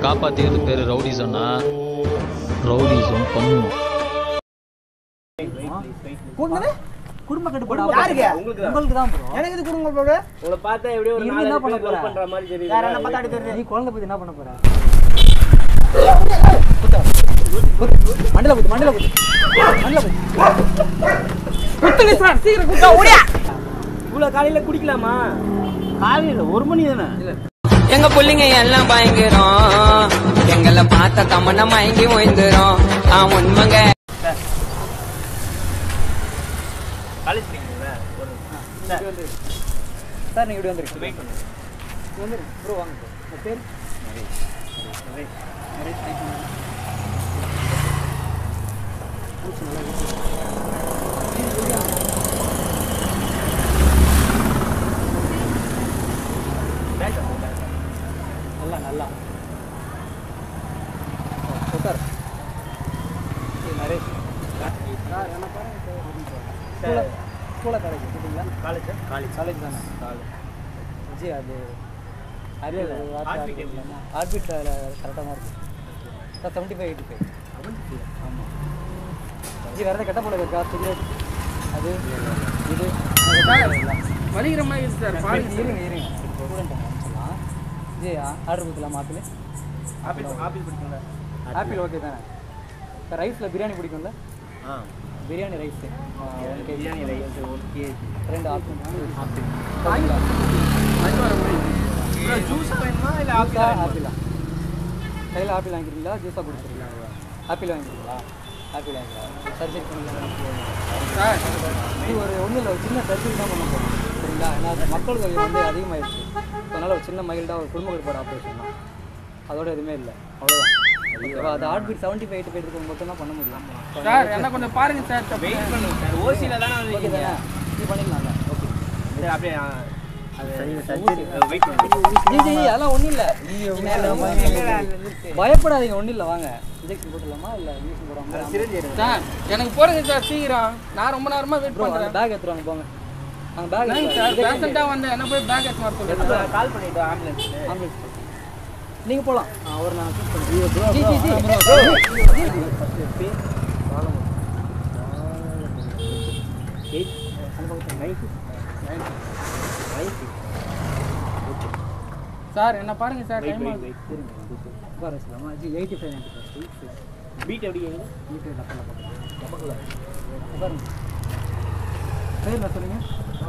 காப்பாற்றிக்கிறது பேர் ரவுடிசம்னா ரவுடிசம் பண்ணும் கூடுனது குடும்ப கட்டுப்பாடு யாருக்கு? உங்களுக்கு உங்களுக்கு தான் bro. எனக்கு இது கொடுங்க ப்ரோ உங்களை பார்த்தா எப்படியோ ஒரு நீ நாலு என்ன பண்ண பேர் போற? love பண்ற மாதிரி தெரியுது வேற என்ன பார்த்தா அடி தெரியுது நீ குழந்தை பத்தி என்ன பண்ண போற குத்து. குத்து. மண்டல குத்து மண்டல குத்து மண்டல குத்து குத்துங்க சார் சீக்கிரம் குத்தா ஓடியா இவ்வளவு காலையில குடிக்கலாமா காலையில ஒரு மணி தானே எங்க புள்ளைங்க எல்லாம் பயங்கரம் எங்களை பார்த்த தமன்னா மயங்கி ஓய்ந்துரும் ஆ உண்மைங்க காலேஜ் படிக்கிறீங்களா ஒரு சார் நீங்க இப்படி வந்துருங்க வெயிட் பண்ணுங்க வந்துருங்க ப்ரோ வாங்க bro. உங்க பேர் நரேஷ், thank you. மூச்சு நல்லா இருக்கு. பேக் பண்ணுங்க நல்லா நல்லா உட்கார் சரி, நரேஷ் சார் என்ன பாருங்க சார் சார் ஸ்கூல காலேஜ் கேட்டீங்களா காலேஜ் காலேஜ் காலேஜ் தானே காலேஜ் ஜி அது இல்ல, இல்ல, heartbeat எப்படி? ஹார்ட்பீட் கரெக்டாக தான் இருக்கு sir seventy five eighty five ஆமாம் ஜி வேறு ஏதாவது கெட்ட போல இருக்கா சிகரெட் அது இது வலிக்கிற மாதிரி இருக்கு சார் பாருங்க இருங்க இருங்க ஸ்டூடெண்ட் சொல்லலாம் ஜி ஆர்டர் கொடுக்கலாம் ஆப்பிள் ஆபீஸ் ஆபீஸ் படிக்கிறீங்களா ஆப்பிள் ஓகே தானே சார் ரைஸில் பிரியாணி பிடிக்கும்ல ஆ பிரியாணி ரைஸ் பிரியாணி ரைஸ் ஒரு கேஜி ரெண்டு ஆப்பிள் ஆப்பிள் ஜூஸ் வேணுமா இல்ல ஜூஸா ஆப்பிள் ஆப்பிளா கையில் ஆப்பிள் வாங்கிக்கிறீங்களா ஜூஸாக குடிச்சிருக்கீங்களா ஆப்பிள் வாங்கிக்கிறீங்களா ஆப்பிள் வாங்கிக்கலாம் சர்ஜரி பண்ணிக்கலாம் சார் இது ஒரு ஒன்றும் இல்லை ஒரு சின்ன சர்ஜரி தான் பண்ண போகிறோம் சரிங்களா ஏன்னா அது மக்கள் தொகை வந்து அதிகமாகிடுச்சு அதனால் ஒரு சின்ன மைல்டாக ஒரு குடும்ப கட்டுப்பாடு ஆப்ரேஷன் தான் அதோட எதுவுமே இல்லை அவ்வளோதான் ஓகேவா அது heartbeat seventy five eighty five இருக்கவங்க மட்டும் தான் பண்ண முடியும் சார் என்ன கொஞ்சம் பாருங்க சார் வெயிட் பண்ணுங்க சார் ஓசில தானே ஓகே வந்திருக்கீங்க தானே இது பண்ணிக்கலாம்ல ஓகே சரி அப்படியே ஆ, அது வெயிட் பண்ணுங்க ஜி ஜி அதெல்லாம் ஒன்றும் இல்லை பயப்படாதீங்க ஒன்றும் இல்லை வாங்க இன்ஜெக்ஷன் போட்டுடலாமா இல்லை இன்ஜெக்ஷன் போடாமல் சிரஞ்சி எடுங்க சார் எனக்கு போடுங்க சார் சீக்கிரம் நான் ரொம்ப நேரமா வெயிட் ப்ரோ அந்த பண்றேன் பேக் எடுத்துருவாங்க போங்க அந்த பேக் என்னங்க சார் பேஷண்டா வந்து என்ன போய் பேக் எடுத்து வர சொல்லுங்க கால் பண்ணிட்டு ஆம்புலன்ஸ் ஆம்புலன்ஸ் நீங்க போலாம் அவர் நான் சூஸ் பண்ணுறேன் ji ji ji eight nine nine sir என்ன பாருங்க சார் டைம் வெயிட் ஆகுது வெயிட் உட்கார வச்சுலாமா ji eighty five ninety five beat எப்படி கேக்குது எயிட்டி ஃபைவ் லப்பல உட்காருங்க பேர் என்ன சொல்லுங்க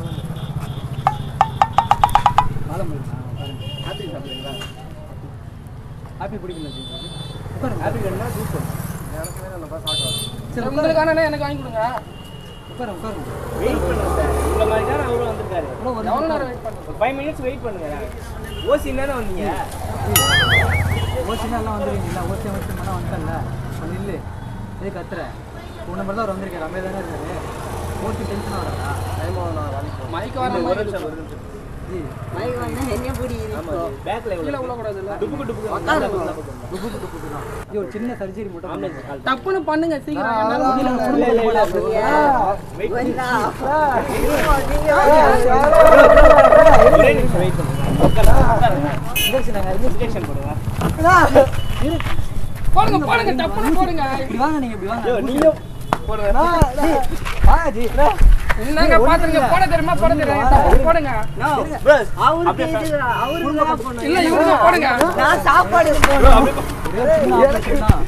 பாலமல்லி உட்காருங்க ஆப்பிள் சாப்பிடுறீங்களா ஆப்பிள் பிடிக்கல ஜி உட்காருங்க ஆப்பிள் வேணுமா ஜூஸ் சரி உட்காருங்க உங்களுக்கான எனக்கு வாங்கி கொடுங்க உட்காருங்க உட்காருங்க வெயிட் பண்ணுங்க சார் உங்களை மாதிரி தான் அவரும் வந்திருக்காரு ப்ரோ ஒரு எவ்வளோ நேரம் வெயிட் பண்ணுங்க ஒரு ஃபைவ் மினிட்ஸ் வெயிட் பண்ணுங்க ஓசி தானே வந்தீங்க ஓசினா எல்லாம் வந்துருவீங்களா ஓசி ஓசி பண்ணால் வந்துட்டல வந்து இல்லை எது கத்துற உன்ன மாதிரி தான் அவர் வந்திருக்காரு அமைதியாக தானே இருக்காரு ஓசி டென்ஷனாக வராதா டைம் ஆகணும் வேலைக்கு மைக் வர ஒரு மாதிரி நிமிஷம் ஒரு நிமிஷம் ஜி ஆமா பேக்ல கீழே விழக்கூடாது இல்ல டுப்புக்கு டுப்புக்கு டுபுக்கு டுபுக்கு தான் ஜி ஒரு சின்ன சர்ஜரி மட்டும் ஆம்புலன்ஸ் கால் டப்புன்னு பண்ணுங்க சீக்கிரம் என்னால முடியல, முடியல. குடும்ப கட்டுப்பாடு ஆப்ரேஷன். வெயிட் ஒரே நிமிஷம் வெயிட் பண்ணுங்க உட்காருங்க இன்ஜெக்ஷன் நாங்கள் இன்ஜெக்ஷன் இன்ஜெக்ஷன் போடுங்க போடுங்க போடுங்க டப்புன்னு போடுங்க இப்படி வாங்க நீங்கள் இப்படி வாங்க ஐயோ நீங்க போடுங்க வாங்க ஜி என்னங்க பாத்துருங்க போட தெரியுமா போட தெரியுமா டப்புன்னு போடுங்க ப்ரஸ் அப்படியே இல்ல இவங்க போடுங்க ஒரே ஒரு சின்ன ஆப்ரேஷன் தான்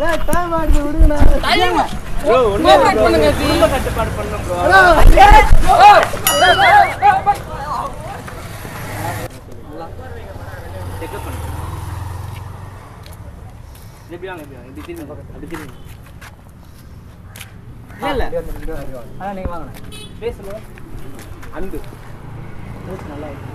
டைம் ப்ரோ ஒண்ணே கோஆப்ரேட் பண்ணுங்க ஜி குடும்ப கட்டுப்பாடு பண்ணணும் ப்ரோ ஓ, செக்அப் பண்ணுங்க எப்படி வாங்க எப்படி வாங்க இப்படி திரும்பி அப்படி திரும்பி இல்ல இல்ல ஆ நீங்கள் வாங்க பேசுங்க அன்பு மூச்சு நல்லா இருக்கு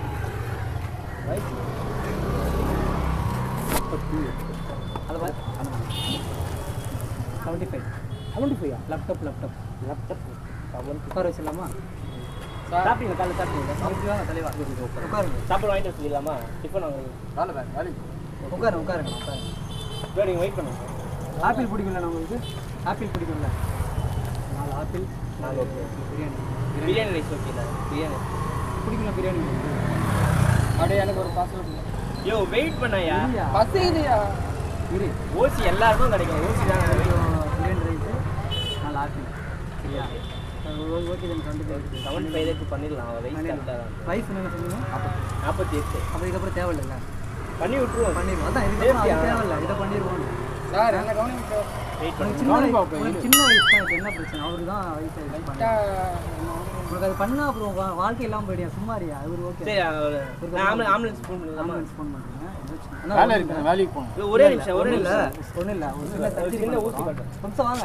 அதை seventy five seventy five laptop laptop laptop உட்கார வச்சிடலாமா சாப்பிட்டீங்க காலைல சாப்பிட்டீங்க இப்படி வாங்க தலைவா உட்காருங்க சாப்பாடு வாங்கிட்டு வர சொல்லிடலாமா டிஃபன் வாங்க உட்காருங்க உட்காருங்க உட்காருங்க ப்ரோ நீங்கள் வெயிட் பண்ணுங்க ஆப்பிள் பிடிக்கும்ல உங்களுக்கு ஆப்பிள் பிடிக்கும்ல நாலு ஆப்பிள் நாலு பிரியாணி பிரியாணி ரைஸ் ஓகேல பிரியாணி பிடிக்கும்ல பிரியாணி அப்படியே எனக்கு ஒரு பாஸ்வேர்ட் யோ வெயிட் பண்ணாயா இல்லையா? பஸ் இதுயா இரு ஓசி எல்லாருக்கும் கிடைக்கும் ஓசி தான் பிரியாணி ரைஸு நாலு ஆப்பிள் சரியா ஓகே தான் கண்டு செவன் ஃபைவ் பண்ணிடலாம் வெயிட் கரெக்டாக தான் ரைஸ் என்ன சொன்னீங்க நாற்பத்தி எட்டு அப்போ இதுக்கப்புறம் தேவையில்லைல்ல பண்ணி விட்டுருவோம் பண்ணிடுவோம் அதான் இதுக்கப்புறம் அது தேவையில்ல இதை பண்ணிடுவோம் சார் என்ன கவனிங்க வெயிட் உனக்கு பண்ணி சின்ன வயசு உனக்கு சின்ன வயசு தான் இப்போ என்ன பிரச்சனை அவரு தான் வயசு இது பண்ணாரு. உனக்கு அது பண்ணா அப்புறம் வா- வாழ்க்கை இல்லாமல் போயிடியா சும்மாரியா அவரு ஓகே சரி ஆம்புலன்ஸ் ஆம்புலன்ஸ் ஃபோன் பண்ணலாமா ஆம்புலன்ஸ் ஃபோன் பண்ணுறீங்க வேலை இருக்கு வேலைக்கு போகணும் இது ஒரே நிமிஷம் ஒரே ஒன்றும் இல்லை நிமிஷம் ஒன்றும் இல்லை ஒரு சின்ன ஒரு surgery சின்ன பண்ண ஊசி போறோம். காட்டு. கொஞ்சம் வாங்க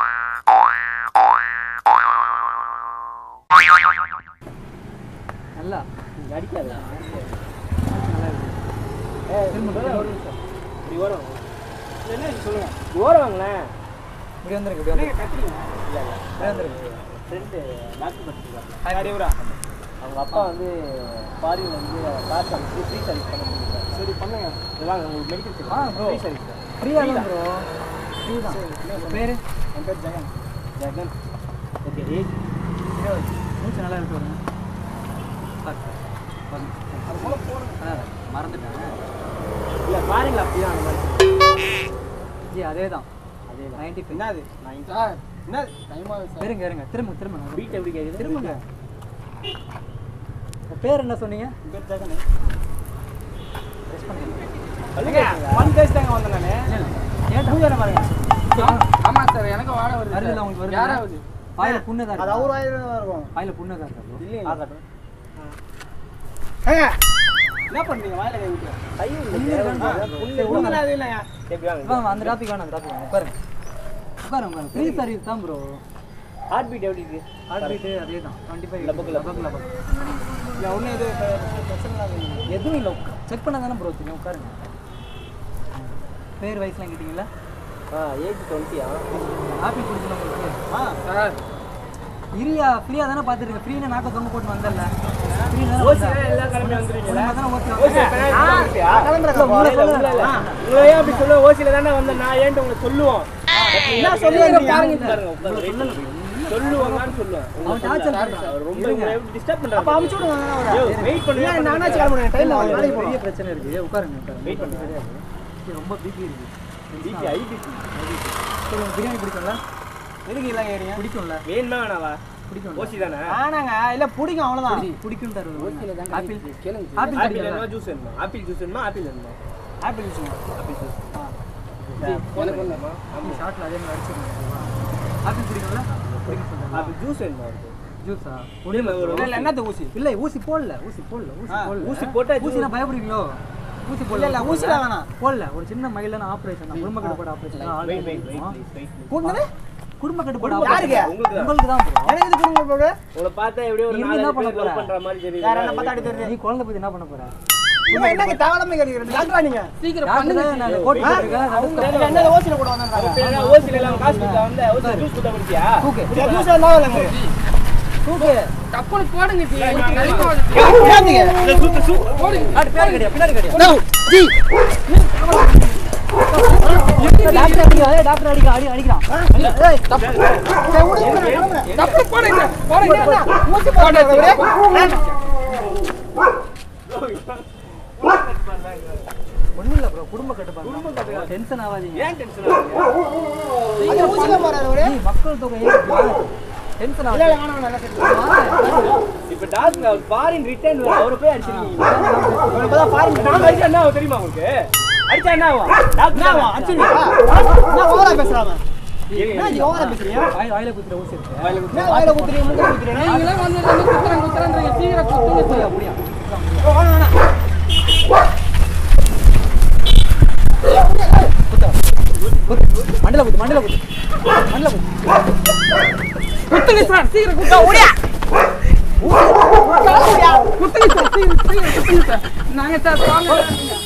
நல்லா அடிக்காத நல்லா இருக்கு இப்படி வரும் என்ன சொல்லுங்க ஓரம் வாங்களேன் இப்படி வந்துருங்க இப்படி வந்துருங்க இப்படி வந்துருங்க ஃப்ரெண்டு டாக்டர் படிச்சிருக்காங்க அறிவுரா அவங்க அப்பா வந்து ஃபாரின் வந்து கார் சர்வீஸ் ஃப்ரீ சர்வீஸ் பண்ண முடியும் சரி பண்ணுங்க இது வாங்க உங்களுக்கு மெடிக்கல் ஆ ப்ரோ ஃப்ரீ சர்வீஸ் ஃப்ரீயாக தான் ப்ரோ ஃப்ரீ தான் பேர் என் பேர் ஜெகன் ஜெகன் ஓகே ஏஜ் மூச்சு நல்லா இருக்கு வருங்க பாருங்க. பாருங்க. அதான், அதான். மறந்துட்டேன் இல்லை ஃபாரின்ல அப்படிதான் அந்த மாதிரி ஜி அதே தான் அதே தான் நைன்டி ஃபைவ் என்னது சார் என்ன டைமா இருங்க இருங்க திரும்ப திரும்ப வீட்டு எப்படி கேட்குது திரும்புங்க உங்க பேர் என்ன சொன்னீங்க பேர் ஜெகன் டெஸ்ட் பண்ணுங்க சொல்லுங்க ஒன் டேஸ் தாங்க வந்தேன் நான் கேட்டா பாருங்க ஆமா சார் எனக்கு வாட வருது வருதுல்ல சார். உங்களுக்கு வருது யாராவது வாயில புண்ணு தான் அது இருக்கு அவர் ஆயிரம் தான் இருக்கும் வாயில புண்ணு தான் இருக்கு இல்லைங்க என்ன பண்றீங்க வாயில கை விட்டு கை புண்ணு இருக்கான்னு புண்ணு புண்ணு அது இல்லையா எப்படி வாங்க வாங்க அந்த டாபிக் வேணாம் அந்த டாபிக் வேணாம் உட்காருங்க உட்காருங்க உட்காருங்க ஃப்ரீ சர்வீஸ் தான் ப்ரோ ஹார்ட் பீட் எப்படி இருக்கு ஹார்ட் பீட்டு அதே தான் டுவெண்ட்டி ஃபைவ் லபக்கு, லபக்கு. லபக்கு இல்லை ஒன்றும் இது பிரச்சனை இல்லை எதுவும் இல்லை செக் பண்ண தானே ப்ரோ வச்சுங்க உட்காருங்க பேர் வயசுலாம் கேட்டிங்களா ஆ ஏஜ் டுவெண்ட்டியா ஆப்பிள் குடிக்கணும் உங்களுக்கு ஆ சார் இரியா ஃப்ரீயாக தானே பார்த்துருங்க ஃப்ரீனா நாக்க தொங்க போட்டு வந்தல ஃப்ரீ தானே ஓசி வந்தேன். எல்லா கிளம்பி வந்துருவீங்களா உண்மை தானே ஓகே ஓசி உங்களை அப்படி சொல்ல ஓசியில தானே வந்தேன் நான் ஏன்ட்டு உங்களுக்கு சொல்லுவோம் என்ன சொல்லுவாங்க பாருங்க பாருங்க உட்காருங்க. சொல்லுவாங்கன்னு சொல்லுவேன் அவன் டார்ச்சர் பண்றான் அவர் ரொம்ப டிஸ்டர்ப் பண்றாரு அப்ப அமுச்சு விடுங்க வெயிட் பண்ணுங்க நானா கிளம்புறேன் இல்ல, டைம் அவனுக்கு ஆகுது பெரிய பிரச்சனை இருக்கு உட்காருங்க உட்காருங்க Wait பண்ணுங்க. கிடையாது இது ரொம்ப பிபி இருக்கு பிபி ஐ பிபி சரி உங்களுக்கு பிரியாணி பிடிக்கும்ல எதுக்கு எல்லாம் ஏறிங்க பிடிக்கும்ல வேணுமா வேணாவா பிடிக்கும் ஓசி தானே ஆனாங்க இல்ல பிடிக்கும் அவ்வளவுதான் பிடிக்கும் தருவது ஆப்பிள் கேளுங்க ஆப்பிள் ஆப்பிள் கிடைக்குதா? வேணுமா ஜூஸ் வேணுமா ஆப்பிள் ஜூஸ் வேணுமா ஆப்பிள் வேணுமா ஆப்பிள் ஜூஸ் ஆப்பிள் ஜூஸ் எனக்கு வேணுமா? நீ ஷார்ட்ல அதே மாதிரி அடிச்சிருங்க ஆப்பிள் பிடிக்கும்ல பிடிக்கும் சொல்லுங்க ஆப்பிள் ஜூஸ் வேணுமா அவருக்கு ஜூஸா இல்ல ஒரு என்னது ஊசி இல்ல ஊசி போடல ஊசி போடல ஊசி போடல ஊசி போட்டா ஊசி நான் பயப்படுவீங்களோ ஊசி போடல இல்ல, ஊசிலாம் வேணாம். போடல ஒரு சின்ன மயிலான ஆபரேஷன் தான் குடும்ப கட்டுப்பாடு ஆபரேஷன் தான் வெயிட் வெயிட் வெயிட் வெயிட் கூடுனது குடும்ப கட்டுப்பாடு யாருக்கு? ஆபரேஷன் உங்களுக்கு தான். உங்களுக்கு தான் bro. எனக்கு இது குடுங்க போடு உங்களை பார்த்தா எப்படியோ ஒரு நீ நாலு என்ன பேர் பண்ண லவ் போற? பண்ற மாதிரி தெரியுது யார என்ன பார்த்தா தெரியுது நீ குழந்தை பத்தி என்ன பண்ண போற இவன் என்னங்க தேவலாம கேக்குறீங்க டாக்டரா நீங்க சீக்கிரம் டாக்டர் தான் நான் கோட் போட்டுருக்கேன் அவங்க என்ன ஓசில கூட வந்தாங்க ஓசில எல்லாம் காசு கொடுத்தா வந்து ஓசில ஜூஸ் கொடுத்தா குடிச்சியா தூக்கு ஜூஸ் எல்லாம் இல்லங்க தூக்கு டப்புனு போடுங்க ஜி. நெருக்கம் வருது. போடுங்க. பின்னாடி கடியா பின்னாடி கடியா டாக்டர் அடிக்க ஏய், டாக்டர் அடிக்க அடி அடிக்கிறான் ஏய், தப்பு. டப்புனு போடுங்க. போடுங்க. போடுங்க. ஒண்ணும் இல்ல ப்ரோ குடும்ப கட்டுப்பாடு குடும்ப கட்டுப்பாடு டென்ஷன் ஆகாதீங்க ஏன் டென்ஷன் ஆகுது ஊசில போறாரு அவரு நீ மக்கள் தொகை டென்ஷன் இல்ல ஆகாது வேணாம் வேணாம் இப்ப டாக்டர் அவர் ஃபாரின் ரிட்டர்ன் அவர் போய் அடிச்சிருக்கீங்க இப்பதான் ஃபாரின் நான் அடிச்சா என்ன ஆகும் தெரியுமா உங்களுக்கு அடிச்சா என்ன ஆகும் டாக்டர் ஆகும் அடிச்சிருக்கீங்க என்ன ஓவரா பேசுறாங்க என்ன ஓவரா பேசுறீங்க வாயில வாயில குத்துற ஊசி இருக்கு என்ன வாயில குத்துறீங்க மூக்குல குத்துறீங்க நீங்களே வந்து வந்து குத்துறேன், குத்துறேன்றீங்க. சீக்கிரம் குத்துங்க சார். அப்படியா மண்டல குத்து மண்டல குத்து மண்டல குத்து குத்துங்க சார். சீக்கிரம் குத்தா. ஓடியா. குத்துங்க சார். சீக்கிரம், சீக்கிரம் குத்துங்க சார். நாங்க சார் வாங்க.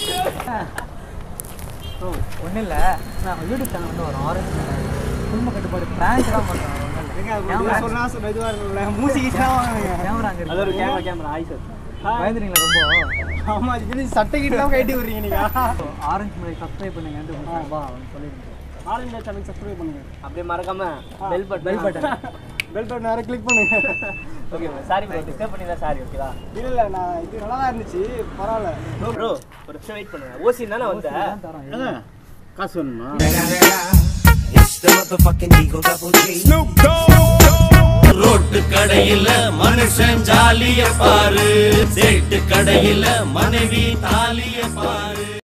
ப்ரோ ஒன்றும் இல்லை நான் யூடியூப் சேனல் வந்து வரோம் ஆரஞ்சு குடும்ப கட்டுப்பாடு பிராங்க் தான் பண்ணுறோம் சொன்னா சொன்ன இதுவா இருக்குல்ல மூசிக்கு கேமரா அங்கே அது ஒரு இருக்கு கேமரா கேமரா ஆய் சார் பயந்துறீங்களா ரொம்ப ஆமா இது சட்டை கிட்ட தான் கட்டி விடுறீங்க நீங்க ஆரஞ்சு முறை சப்ஸ்கிரைப் பண்ணுங்க வா அவன் சொல்லிடுங்க ஆரஞ்சு சேனல் சப்ஸ்கிரைப் பண்ணுங்க அப்படியே மறக்காம bell button bell button bell button வேற கிளிக் பண்ணுங்க ஓகே சாரி ப்ரோ டிஸ்டர்ப் பண்ணிதான் சாரி ஓகேவா இல்ல இல்ல நான் இது நல்லா தான் இருந்துச்சு பரவாயில்ல ப்ரோ ப்ரோ ஒரு நிமிஷம் வெயிட் பண்ணுங்க ஓசி தானே வந்த தான் தரோம் காசு வேணுமா ரோட்டு கடையில மனுஷன் ஜாலிய பாரு சேட்டு கடையில மனைவி தாலிய பாரு